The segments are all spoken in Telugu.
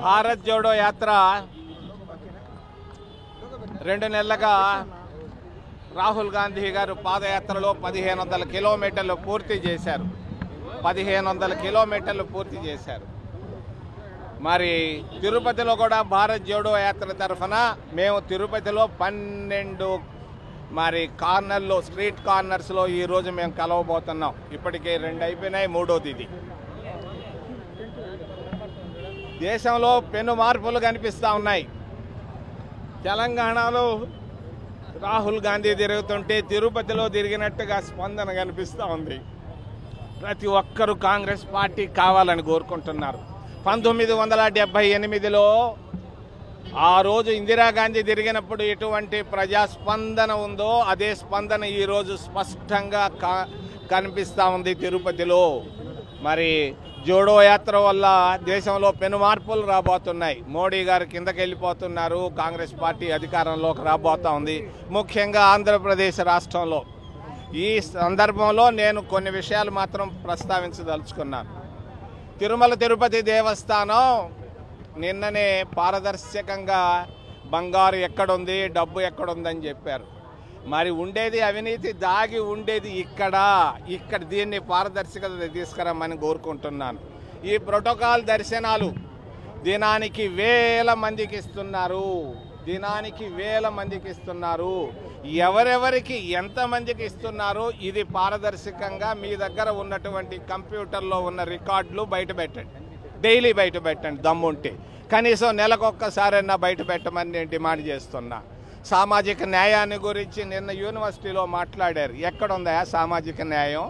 భారత్ జోడో యాత్ర రెండు నెలలుగా రాహుల్ గాంధీ గారు పాదయాత్రలో పదిహేను వందల కిలోమీటర్లు పూర్తి చేశారు పదిహేను వందల కిలోమీటర్లు పూర్తి చేశారు మరి తిరుపతిలో కూడా భారత్ జోడో యాత్ర తరఫున మేము తిరుపతిలో పన్నెండు మరి కార్నర్లో స్ట్రీట్ కార్నర్స్లో ఈరోజు మేము కలవబోతున్నాం ఇప్పటికే రెండు అయిపోయినాయి మూడోది ఇది దేశంలో పెను మార్పులు కనిపిస్తూ ఉన్నాయి తెలంగాణలో రాహుల్ గాంధీ తిరుగుతుంటే తిరుపతిలో తిరిగినట్టుగా స్పందన కనిపిస్తూ ఉంది ప్రతి ఒక్కరూ కాంగ్రెస్ పార్టీ కావాలని కోరుకుంటున్నారు పంతొమ్మిది వందల డెబ్బై ఎనిమిదిలో ఆ రోజు ఇందిరాగాంధీ తిరిగినప్పుడు ఎటువంటి ప్రజాస్పందన ఉందో అదే స్పందన ఈరోజు స్పష్టంగా కా కనిపిస్తూ ఉంది తిరుపతిలో మరి జోడో యాత్ర వల్ల దేశంలో పెను మార్పులు రాబోతున్నాయి మోడీ గారు కిందకి వెళ్ళిపోతున్నారు కాంగ్రెస్ పార్టీ అధికారంలోకి రాబోతా ఉంది ముఖ్యంగా ఆంధ్రప్రదేశ్ రాష్ట్రంలో ఈ సందర్భంలో నేను కొన్ని విషయాలు మాత్రం ప్రస్తావించదలుచుకున్నాను తిరుమల తిరుపతి దేవస్థానం నిన్ననే పారదర్శకంగా బంగారు ఎక్కడుంది డబ్బు ఎక్కడుందని చెప్పారు మరి ఉండేది అవినీతి దాగి ఉండేది ఇక్కడ ఇక్కడ దీన్ని పారదర్శకత తీసుకురమ్మని కోరుకుంటున్నాను ఈ ప్రోటోకాల్ దర్శనాలు దినానికి వేల మందికి ఇస్తున్నారు దినానికి వేల మందికి ఇస్తున్నారు ఎవరెవరికి ఎంతమందికి ఇస్తున్నారో ఇది పారదర్శకంగా మీ దగ్గర ఉన్నటువంటి కంప్యూటర్లో ఉన్న రికార్డులు బయట పెట్టండి డైలీ బయట పెట్టండి దమ్ముంటే కనీసం నెలకొక్కసారైనా బయట పెట్టమని నేను డిమాండ్ చేస్తున్నా సామాజిక న్యాయాన్ని గురించి నిన్న యూనివర్సిటీలో మాట్లాడారు ఎక్కడుందా సామాజిక న్యాయం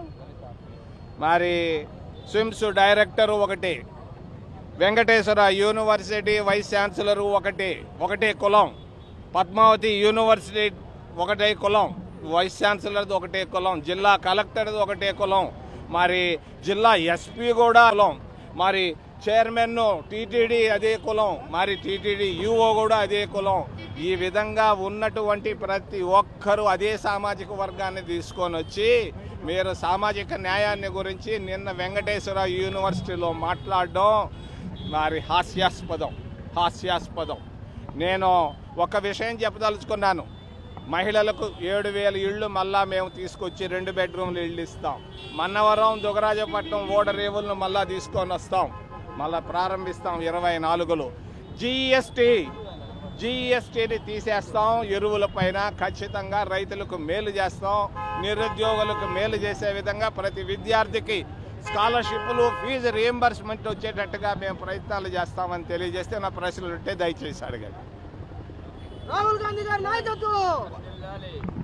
మరి స్విమ్స్ డైరెక్టర్ ఒకటి వెంకటేశ్వర యూనివర్సిటీ వైస్ ఛాన్సలర్ ఒకటి ఒకటే కులం పద్మావతి యూనివర్సిటీ ఒకటే కులం వైస్ ఛాన్సలర్ది ఒకటే కులం జిల్లా కలెక్టర్ది ఒకటే కులం మరి జిల్లా ఎస్పీ కూడా కులం మరి చైర్మన్ టీటీడీ అదే కులం మరి టీటీడీ యూఓ కూడా అదే కులం ఈ విధంగా ఉన్నటువంటి ప్రతి ఒక్కరూ అదే సామాజిక వర్గాన్ని తీసుకొని వచ్చి మీరు సామాజిక న్యాయాన్ని గురించి నిన్న వెంకటేశ్వర యూనివర్సిటీలో మాట్లాడడం మరి హాస్యాస్పదం హాస్యాస్పదం నేను ఒక విషయం చెప్పదలుచుకున్నాను మహిళలకు ఏడు వేల ఇళ్ళు మళ్ళా మేము తీసుకొచ్చి రెండు బెడ్రూమ్లు ఇళ్ళు ఇస్తాం మన్నవరం దుగరాజపట్నం ఓడరేవులను మళ్ళా తీసుకొని వస్తాం మళ్ళా ప్రారంభిస్తాం ఇరవై నాలుగులో జిఎస్టీ జిఎస్టీని తీసేస్తాం ఎరువుల పైన ఖచ్చితంగా రైతులకు మేలు చేస్తాం నిరుద్యోగులకు మేలు చేసే విధంగా ప్రతి విద్యార్థికి స్కాలర్షిప్లు ఫీజు రియంబర్స్మెంట్ వచ్చేటట్టుగా మేము ప్రయత్నాలు చేస్తామని తెలియజేస్తే నా ప్రశ్నలు ఉంటే దయచేసి అడగండి రాహుల్ గాంధీ గారి నాయకత్వం